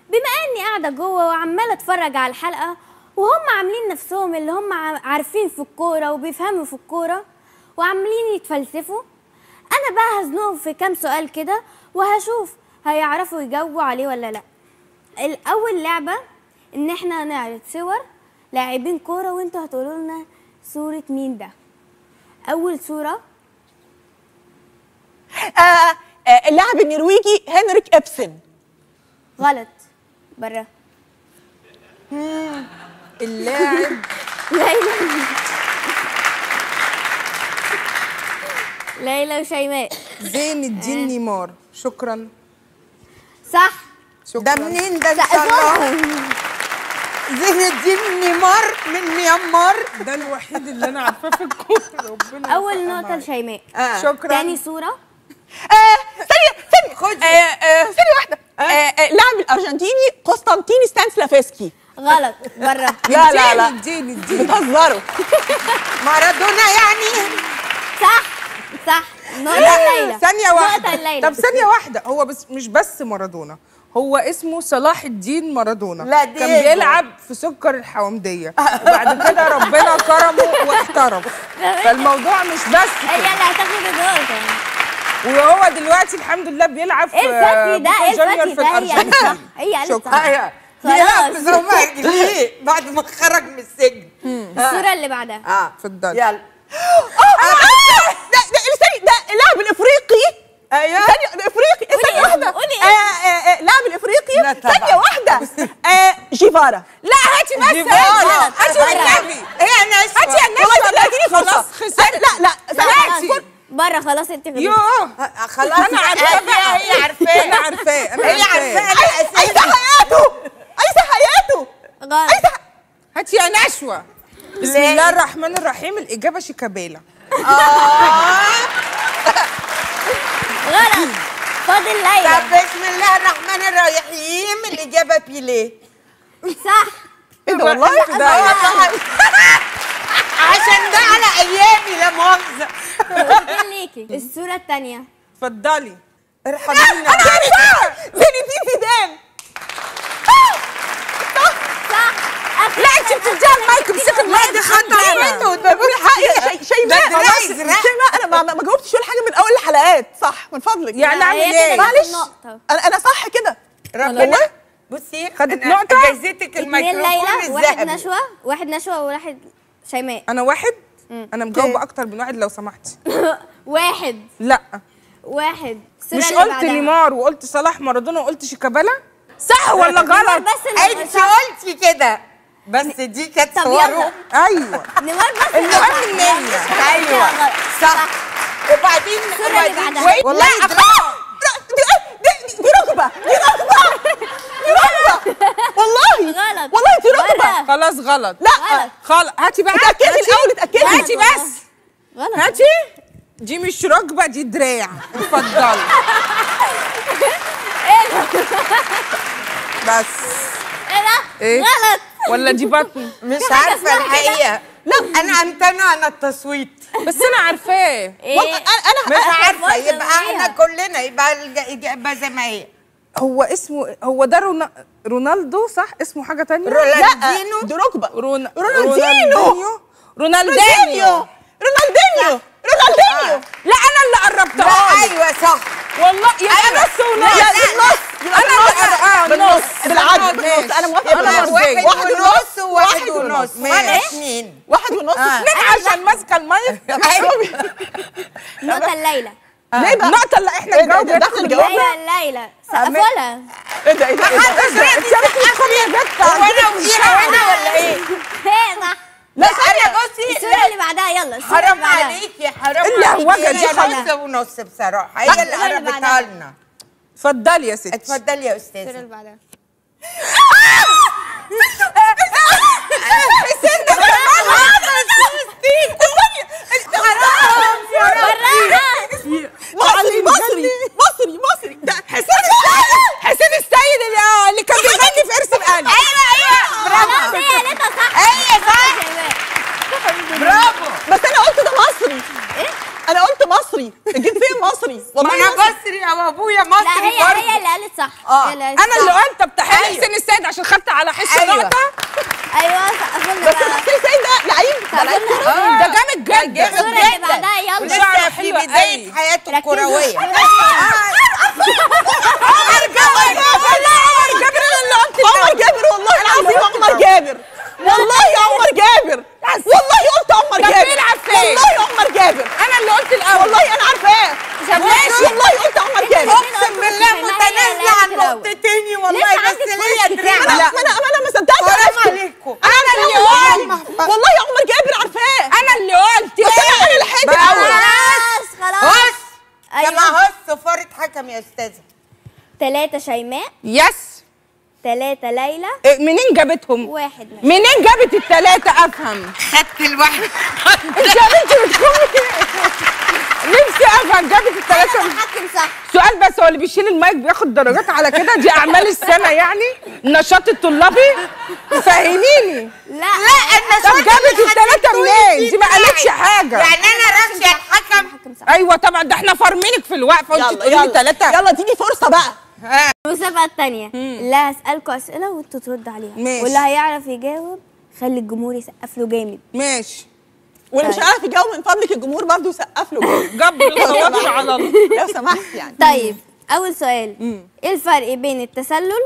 بما اني قاعده جوه وعماله اتفرج على الحلقه وهم عاملين نفسهم اللي هم ع- عارفين في الكوره وبيفهموا في الكوره وعاملين يتفلسفوا انا بقى هزنقهم في كام سؤال كده وهشوف هيعرفوا يجاوبوا عليه ولا لا الاول لعبه ان احنا نعرض صور لاعبين كوره وانتوا هتقولوا لنا صوره مين ده اول صوره آه آه اللاعب النرويجي هنريك ابسن غلط بره اللاعب ليلى ليلى وشيماء زين الدين نيمار شكرا صح شكرا ده منين ده ان شاء الله زين الدين نيمار من ميامار ده الوحيد اللي انا عارفاه في الكوره ربنا اول يسخر نقطه معايا. لشيماء آه. شكرا تاني صوره آه ثانيه ثانيه خد آه آه ثانيه واحده آه آه اللاعب الارجنتيني قسطنطيني ستانسلافسكي غلط بره لا لا لا اديني اديني بتهزروا مارادونا يعني صح صح نقطه ليلى ثانية نقطه واحدة ليلى طب ثانية واحدة هو بس مش بس مارادونا هو اسمه صلاح الدين مارادونا لا، كان دييجو. بيلعب في سكر الحومدية وبعد كده ربنا كرمه واحترف فالموضوع مش بس هي كده اللي هتاخد النقطه وهو دلوقتي الحمد لله بيلعب في ايه الفتي ده ايه بوكا جونيور الفتي في ده هي قالت صح الأرجنتين هي قالت شكرا. صح ايوه خلاص. بيلعب في روما ليه بعد ما خرج من السجن الصوره اللي بعدها اه اتفضلي. يلا آه ده ده ثانيه ده اللاعب الافريقي ايوه ثانيه الافريقي ثانيه اسمه، واحده قولي آه آه آه اللاعب الافريقي لا طبعا. ثانيه واحده آه جيفارا لا هاتي بس جيفارا. هاتي والنبي هي نشوة هاتي يا والله طب اديني فرصه خلاص خسرت. لا لا ثانية. بره خلاص انت خدتي. يوه آه، خلاص انا عارفاه بقى هي عارفاه انا عارفاه انا هي عارفاه عارفاه انا عايزه اساسا حياته عايزه حياته غلط هاتي يا نشوى بسم ليه؟ الله الرحمن الرحيم الإجابة شيكابالا غلط فاضل طب ليلى بسم الله الرحمن الرحيم الاجابه بيليه صح ايه ده والله آه والله. عشان ده على ايامي لا مؤاخذه فاضل ليكي الصوره الثانيه اتفضلي ارحمينا انا عارفاها زين الدين زيدان صح لا انت بتديها المايك امسكي المايك دي خطأ منه ده بقول حق يا شي- شيماء ده دراعي خلاص زراعي. شيماء انا ما, ما جاوبتش ولا حاجه من اول الحلقات صح من فضلك يعني اعمل هي ايه كده معلش نقطة. انا انا صح كده ربنا بصي خدت أنا نقطة؟ جايزتك اتنين الميكروفون ليلى واحد الذهبي نشوى واحد نشوى وواحد شيماء انا واحد انا مجاوبة اكتر من واحد لو سمحتي واحد لا واحد الصورة مش اللي قلت بعدها. نيمار وقلت صلاح مارادونا وقلت شيكابالا صح ولا نيمار غلط بس اللي انت صح. قلتي كده بس دي كانت طب صوره يلا ايوه نيمار بس المهم النية ايوه صح وبعدين الصورة اللي وبعدين بعدها. وait، والله لا دراع. دي دي, دي, دي ركبه دي ركبه دي ركبه والله غلط والله دي ركبه بره. خلاص غلط لا غلط. خلاص هاتي بقى اتاكدي هاتي. الاول اتاكدي هاتي بس غلط هاتي دي مش ركبة دي دراع اتفضلي بس ايه ده ايه غلط ولا دي بطن مش في حاجة عارفه اسمها كده؟ الحقيقه لا انا امتنع عن التصويت بس انا عارفاه ايه والله انا انا مش عارفه برضه يبقى احنا هي. كلنا يبقى الاجابه زي ما هي هو اسمه هو ده رونا... رونالدو صح اسمه حاجة تانية رونالدينو دي ركبه رون... رونالدينيو. رونالدينيو رونالدينيو رونالدينيو رونالدينيو لا انا اللي قربتها لا لك. ايوه صح والله يا أيوة. نص ونص لا، يا لا، بالنص انا اللي قر- اه نص بالعدل بالنص انا موافقه يبقى بالنص واحد واحد واحد ونص ونص وواحد واحد ونص ونص. وانا اتنين واحد ونص آه. اتنين عشان ماسكه المايك نقطة الليلة ليه بقى؟ النقطة اللي احنا إيه ده؟ نجاوب ده داخل جواب؟ ليلى الليلة سقفوا لها ايه ده ايه ده ايه ده انت بتدخلي يا بت هو انا وإيرة هنا ولا ايه؟ هي صح لا انا بصي الصورة اللي بعدها يلا الصورة حرام اللي بعدها. عليكي حرام اللي عليكي هوجة دي هي خلاص. نص ونص بصراحه هي اللي الصورة اللي قربتها بعدها. لنا اتفضلي يا ستي اتفضلي يا الصورة استاذه اللي بعدها مصري مصري مصري مصري ده حسين السيد حسين السيد اللي, اللي كان بيغني في ارسم قلب ايوه ايوه خلاص هي قالتها صح هي صح برافو بس انا قلت ده مصري ايه انا قلت مصري الجنسيه مصري ما والله انا مصري. مصري او ابويا لا مصري هي برضه هي اللي قالت صح آه. هي اللي قالت انا اللي صح. قلت طب تحية علي أيوة. حسين السيد عشان خدت على حصه أيوة. نقطه ايوه قفلنا بس بقى حسين سيد ده لعيب ده لعيب كورة. آه، ده جامد جدا الصورة اللي بعدها يلا وشعره لسه في حلو بداية قوي. حياته ركزوا. الكروية عمر جابر والله عمر جابر أنا اللي قلت عمر جابر والله العظيم عمر جابر والله يا عمر جابر والله قلت عمر طب جابر بيلعب فين؟ والله عمر جابر انا اللي قلت الاول والله انا عارفاه ماشي. والله قلت عمر جابر اقسم بالله متنازلة عن نقطتين والله بس ليا ما انا ما انا ما انا ما صدقت حرام عرفته. عليكم. انا أنا اللي والله قلت. والله يا عمر جابر عارفاه انا اللي قلت بس انا انا لحقت بقى. الاول خلاص خلاص هس أيوة. كما هس صفارة حكم يا استاذة ثلاثة شيماء يس ثلاثة ليلى إيه، منين جابتهم واحد ماشي. منين جابت الثلاثه افهم خدت الواحد انت يا بنتي بتخوني نفسي افهم جابت الثلاثه أنا بحكم صح سؤال بس هو اللي بيشيل المايك بياخد درجات على كده دي اعمال السنه يعني النشاط الطلابي فهميني لا طب جابت الثلاثه منين دي ما قالتش حاجه يعني انا راشية الحكم بحكم صح ايوه طبعا ده احنا فارمينك في الوقفه وانت يلا تقولي لي يلا ثلاثه يلا اديني فرصه بقى المسابقة التانية اللي هسألكوا أسئلة وانتوا تردوا عليها ماشي. واللي هيعرف يجاوب خلي الجمهور يسقف له جامد ماشي واللي مش طيب. عارف يجاوب من فضلك الجمهور برضه يسقف له جبر الخواطر على الله لو سمحت يعني طيب أول سؤال إيه الفرق بين التسلل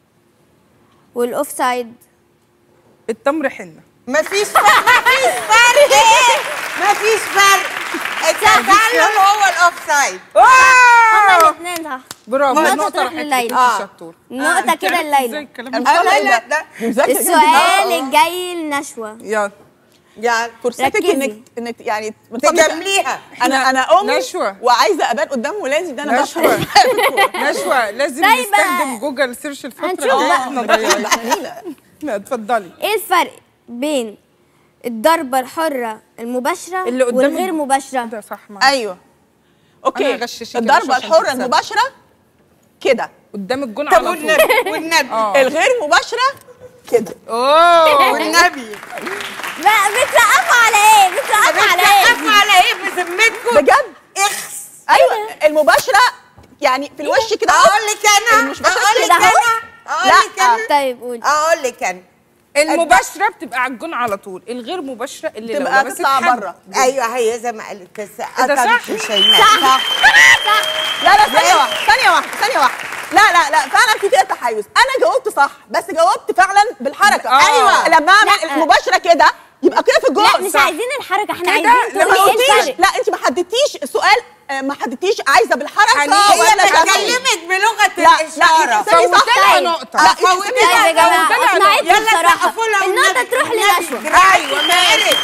والأوف سايد؟ التمر حنه مفيش فرق مفيش فرق ايه مفيش فرق التسلل هو الاوف سايد هما واو الاتنين صح برافو نقطة النقطه تروح راحت لليلى. لك آه. شطور نقطة كده ازاي الليلة الكلام أنا ده؟ مش لا فاهمة لا ده. لا دي مذاكرة جدا. السؤال آه. الجاي لنشوى يلا يعني فرصتك ركزي. انك انك يعني من فضلك- تجامليها انا انا ام نشوى. وعايزه ابان قدام ولادي ان انا نشوى. بفهم نشوى لازم طيب نستخدم جوجل سيرش الفتره هنشوف الجايه بقى. احنا ضايعين نيلة. لا اتفضلي إيه الفرق بين الضربة الحرة المباشرة اللي قدام والغير ال- مباشرة؟ ده صح معاك ايوه اوكي أنا هغششك يا الضربه باشا عشان الحره تكسبي. المباشره كده قدام الجون طب على طول والنبي والنبي اه الغير مباشره كده اوه والنبي لا بتسقفوا على إيه؟ بتسقفوا على إيه؟ بتسقفوا على ايه بذمتكم بجد اخس ايوه المباشره يعني في الوش كده أهو. اقول لك انا مش بشرب اقول لك كده أهو. انا اقول لك لا. انا طيب قولي اقول لك انا المباشره بتبقى على الجون على طول الغير مباشره اللي لو تبقى لمست تطلع حد- بره ايوه هي زي ما قالت بس كده صح؟ قطعت شيماء صح لا لا ثانيه واحده ثانيه واحده ثانيه واحده لا لا لا فعلا في كده تحيز انا جاوبت صح بس جاوبت فعلا بالحركه آه. ايوه لما اعمل لا. المباشره كده يبقى كده في الجول لا مش صح. عايزين الحركة احنا كده عايزين لا ما تقولي ايه قلتيش الفرق لا انت ما حددتيش السؤال آه، ما حددتيش عايزه بالحركه حنين. هي ولا شكل. بكلمك بلغه لا لا الاشاره انت بتسألي صح فوتي لها طيب. نقطه لا، لا انت فوتي بتسألي طيب صح. يا جماعة طلع اقنعتني يلا بصراحة سقفوا لها النقطة والنبي. تروح لنشوى ايوه مالك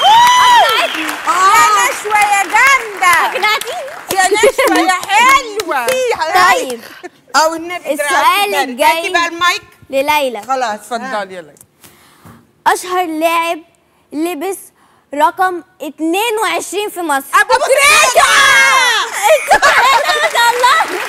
يا نشوى يا جامده اقنعتيني يا نشوى يا حلوه طيب او النبي السؤال الجاي. هاتي بقى المايك لليلى خلاص اتفضلي يلا اشهر لاعب لبس رقم 22 في مصر ابو تريكه انتوا ما شاء الله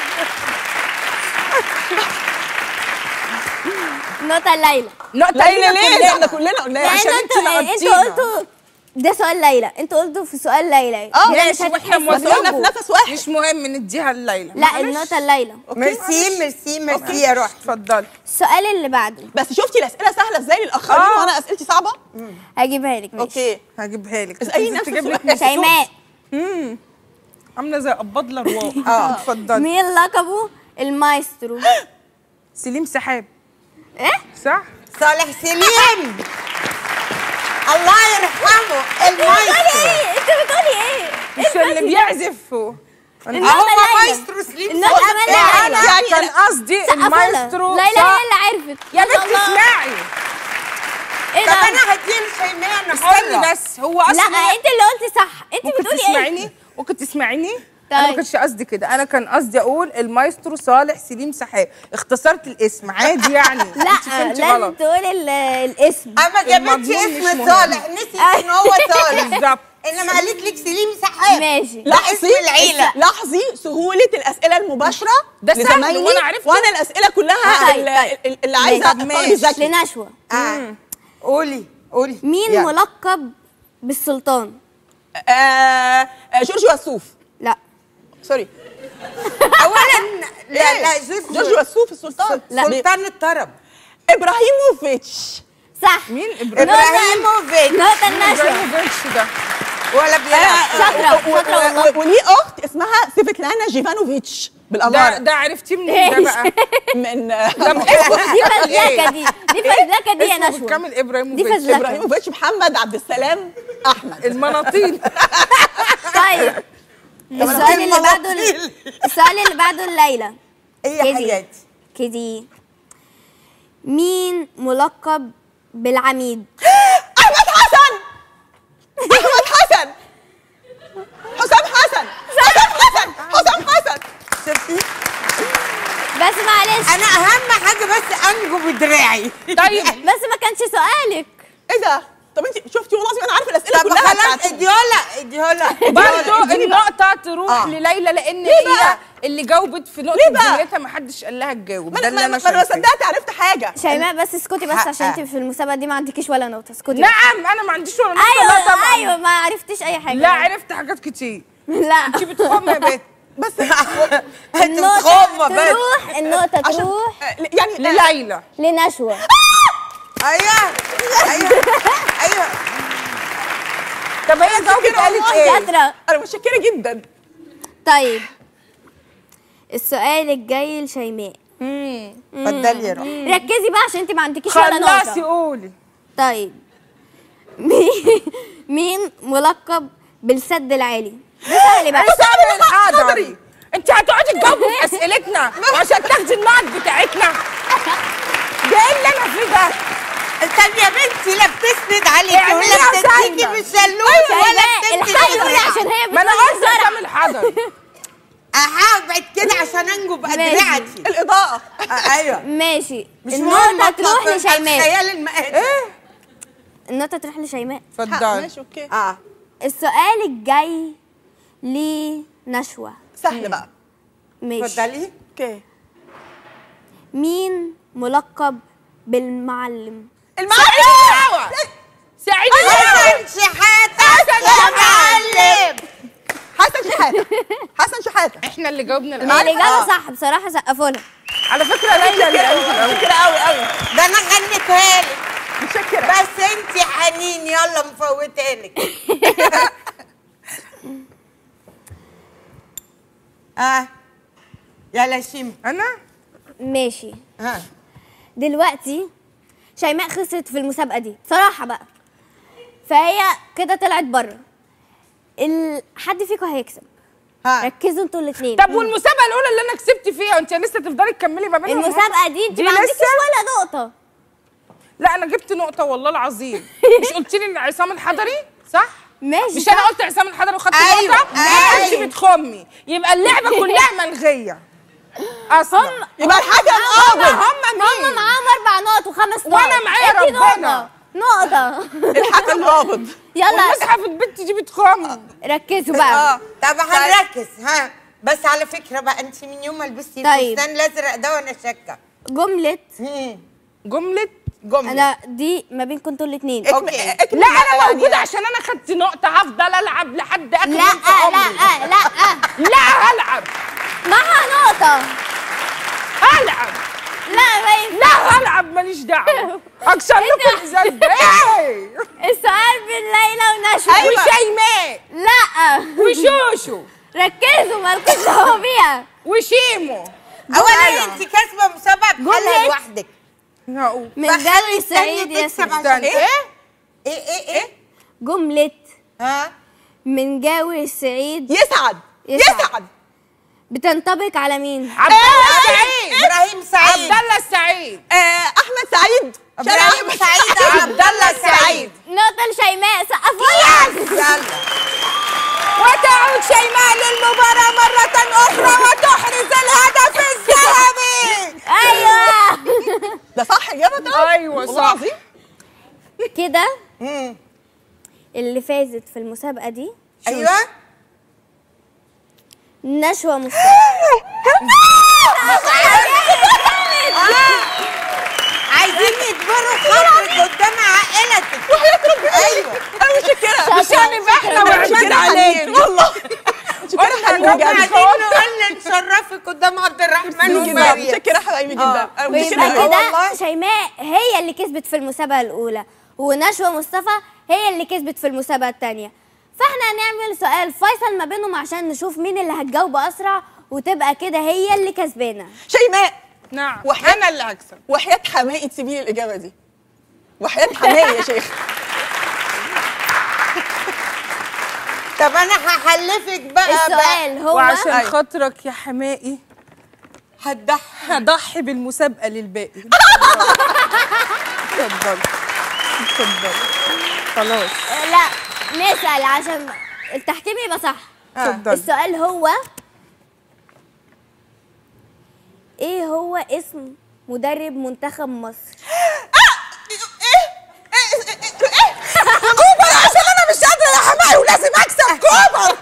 نقطة ليلى نقطه ليلى ليه كلنا. احنا كلنا قلناها لان عشان انتوا انتوا اللي انتوا قلتينا. قلتوا ده سؤال ليلى انتوا قلتوا في سؤال ليلى اه، يعني ماشي مش واحنا هتتحسبوا بس قلنا في لكم. نفس واحد مش مهم نديها الليله لا النقطة ليلى ميرسي ميرسي ميرسي يا روح اتفضلي السؤال اللي بعده بس شفتي الاسئله سهله ازاي للاخرين اه. وانا اسئلتي صعبه هجيبها لك ماشي اوكي هجيبها لك اسألي لازم نفس تجيب لك السؤال. شيماء عامله زي قباض الارواح اه اتفضلي مين لقبه المايسترو سليم سحاب ايه صح صالح سليم الله يرحمه بتقولي المايسترو ايه انت بتقولي ايه مش اللي بيعزف هو النقطة هو ليلى. مايسترو سليم النقطة صالح. أمانة ليلى. يعني كان أنا- قصدي سقفوا لها. المايسترو ليلى صح. هي اللي عرفت يا ما شاء بنت الله. اسمعي ايه طب ده انا هديه لشيماء انا استني حره بس هو اصلا لا انت اللي قلتي صح انت ممكن بتقولي ايه تسمعيني ممكن تسمعيني انا ما طيب. كانش قصدي كده انا كان قصدي اقول المايسترو صالح سليم سحاب اختصرت الاسم عادي يعني لا انت فهمتي لازم غلط تقول ال- الاسم اما جابتش المضمون مش اسم مهم. صالح نسيت ان هو صالح بالظبط انما قالت لك سليم سحاب ماشي لا اسم العيله لاحظي سهوله الاسئله المباشره ده سهل لزمايلي، وأنا عرفته. وانا الاسئله كلها طيب، ال- طيب. ال- اللي عايزه ماشي. الطالب الذكي لنشوى آه. قولي قولي مين يلا. ملقب بالسلطان آه، آه، جورج وسوف لا سوري اولا لا لا جورج جورج وسوف السلطان لا. سلطان الطرب ابراهيموفيتش صح مين ابراهيم ابراهيموفيتش نقطة النشوة ابراهيموفيتش ده ولا بيلعب شاطرة و- و- شاطرة والله و- وليه اخت اسمها سيفيتلانا جيفانوفيتش ده بالاماره ده عرفتيه منين ده بقى من ده اسمه دي فزلكة دي دي فزلكة دي يا اسمه نشوة بالكامل دي ابراهيموفيتش فزلكة ابراهيموفيتش محمد عبد السلام احمد المناطيل طيب السؤال اللي بعده المناطيل. السؤال اللي بعده الليلة ايه كده. حاجاتي كده مين ملقب بالعميد احمد حسن احمد حسن حسام حسن حسام حسن حسام حسن شفتي بس معلش انا اهم حاجه بس انجو بدراعي طيب بس ما كانش سؤالك ايه ده طب انت شفتي والله العظيم انا عارفه الاسئله طب كلها خلاص بتاعتك. اديهولها اديهولها برضه النقطة تروح آه. لليلى لأن ليه هي بقى؟ اللي جاوبت في ليه نقطة بقى؟ بدايتها ما حدش قال لها تجاوب ما ده انا اللي ما أنا أنا ما شايفاه صدقت عرفت حاجه شيماء بس اسكتي بس عشان حقها. انت في المسابقة دي ما عندكيش ولا نقطة اسكتي بس. نعم أنا ما عنديش ولا نقطة لا ايوه طبعا ايوه ما عرفتيش اي حاجة لا عرفت حاجات كتير لا انت بتخم يا بنت بس انت النقطة بتخم بس تروح النقطة عشان تروح يعني لليلى لنشوة ايوه ايوه ايوه طب هي جاوبت قالت ايه؟ شاطرة انا متشكره جدا طيب السؤال الجاي لشيماء اتفضلي يا روح ركزي بقى عشان انت ما عندكيش ولا خلصي نقطة قولي طيب مين مين ملقب بالسد العالي ده سهل بقى حسام الحضري انت هتقعدي تجاوبي في اسئلتنا وعشان تاخدي النقط بتاعتنا ده ايه اللي انا فيه ده؟ طب يا بنتي لا بتسند عليكي اعملي ولا يا بتديكي سايبة. بالشلوت ولا شيماء بتدي الحمد لله بالدراع. عشان هي ما انا بتقول قلت حسام الحضري هبعد كده عشان انجو بادراعتي الاضاءه ايوه ماشي مش النقطة مهم تروح لشيماء خيال المقادير النقطة تروح لشيماء اتفضلي ماشي اوكي اه السؤال الجاي لنشوة سهل بقى ماشي اتفضلي اوكي مين ملقب بالمعلم المعلم سعيد حسن شحاتة يا معلم حسن شحاته حسن شحاته احنا اللي جاوبنا الأول. الإجابة آه. صح بصراحة سقفوا لها على فكرة ليلى اللي قالت الأول متشكره قوي قوي ده انا غنيتها لك متشكره بس انت حنين يلا مفوتها لك اه يلا شيم أنا ماشي ها دلوقتي شيماء خسرت في المسابقة دي صراحة بقى فهي كده طلعت بره ال... حد فيكم هيكسب ها ركزوا انتوا الاثنين طب والمسابقة الأولى اللي أنا كسبت فيها أنت لسه تفضلي تكملي ما بينهم المسابقة دي انت دي ما عندكيش لسه؟ ولا نقطة لا أنا جبت نقطة والله العظيم مش قلت لي إن عصام الحضري صح؟ ماشي مش أنا قلت عصام الحضري وخدت أيوة، نقطة؟ أيوة. أنت بتخمي يبقى اللعبة كلها ملغية أصلا يبقى الحكم قابض هم هم مين؟ معاهم اربع نقط وخمس نقط وأنا معايا ادي ربنا. نقطة نقطة الحكم قابض يلا والمصحف البنت دي بتخم ركزوا بقى اه طب هنركز ها بس على فكره بقى انت من يوم ما لبستي طيب. الفستان الازرق ده وانا شاكه جملة مم. جملة جمله انا دي ما بينكم انتوا الاثنين اوكي لا أنا موجودة عشان أنا خدت نقطة هفضل ألعب لحد آخر لا يوم في عمري. لا لا لا هلعب معها نقطة هلعب لا ما ينفعش لا هلعب ماليش دعوة أكسر لكم الإزاز ده إيه السؤال بين ليلى ونشوى أيوة. وشيماء لا وشوشو ركزوا مالكوش دعوة بيها وشيمو اولا انت كاسبه مسابقه بحالها جملة. لوحدك نقول من فخلي جو التانية السعيد يا تكسب سيدي عشان استنى ايه إيه؟ ايه ايه ايه جملة ها من جو السعيد يسعد يسعد. يسعد بتنطبق على مين؟ عبد الله السعيد ابراهيم سعيد عبد الله السعيد آه احمد سعيد شارع ابراهيم أحمد سعيد عبد الله السعيد نقطة لشيماء سقفوا يلا وتعود شيماء للمباراة مرة أخرى وتحرز الهدف الذهبي ايوه ده صح اجابه أيوة والله صح العظيم كده مم. اللي فازت في المسابقة دي ايوه نشوى مصطفى عايزين يجبروا خاطرك قدام عائلتك وحياة ربنا ايوه انا متشكره مش هنبقى احنا وعماد متشكرة عليك حنين والله متشكره حبيبي قلنا جدا وبعدين نقول نشرفك قدام عبد الرحمن جدا ومريم متشكره حبايبي جدا أنا متشكرة ويبقى أوي. كده والله. شيماء هي اللي كسبت في المسابقة الأولى ونشوى مصطفى هي اللي كسبت في المسابقة التانية فاحنا هنعمل سؤال فيصل ما بينهم عشان نشوف مين اللي هتجاوب أسرع وتبقى كده هي اللي كسبانة شيماء نعم وحياة- انا اللي هكسب وحياة حماقي تسيبي لي الإجابة دي وحياة حماقي يا شيخ طب انا هحلفك بقى بقى السؤال هو وعشان أيوة. خاطرك يا حمائي هتضحي هضحي بالمسابقه للباقي اتفضل اتفضل خلاص لا نسأل عشان التحكيم يبقى صح اتفضل السؤال هو ايه هو اسم مدرب منتخب مصر كوبر عشان أنا مش قادرة يا حماقي ولازم أكسب كوبر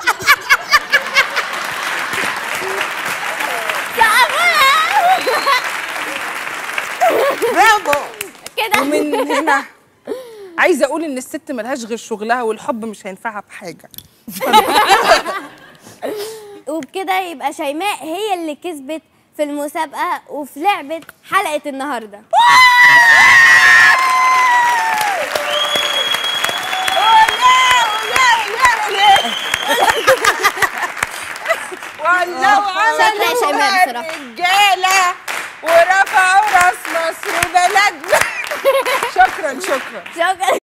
برافو كده ومن هنا عايزه اقول ان الست ملهاش غير شغلها والحب مش هينفعها بحاجه وبكده يبقى شيماء هي اللي كسبت في المسابقة وفي لعبة حلقة النهاردة ولو شكرا يا شيماء بصراحة رجاله ورفعوا راس مصر وبلدنا شكرا شكرا شكرا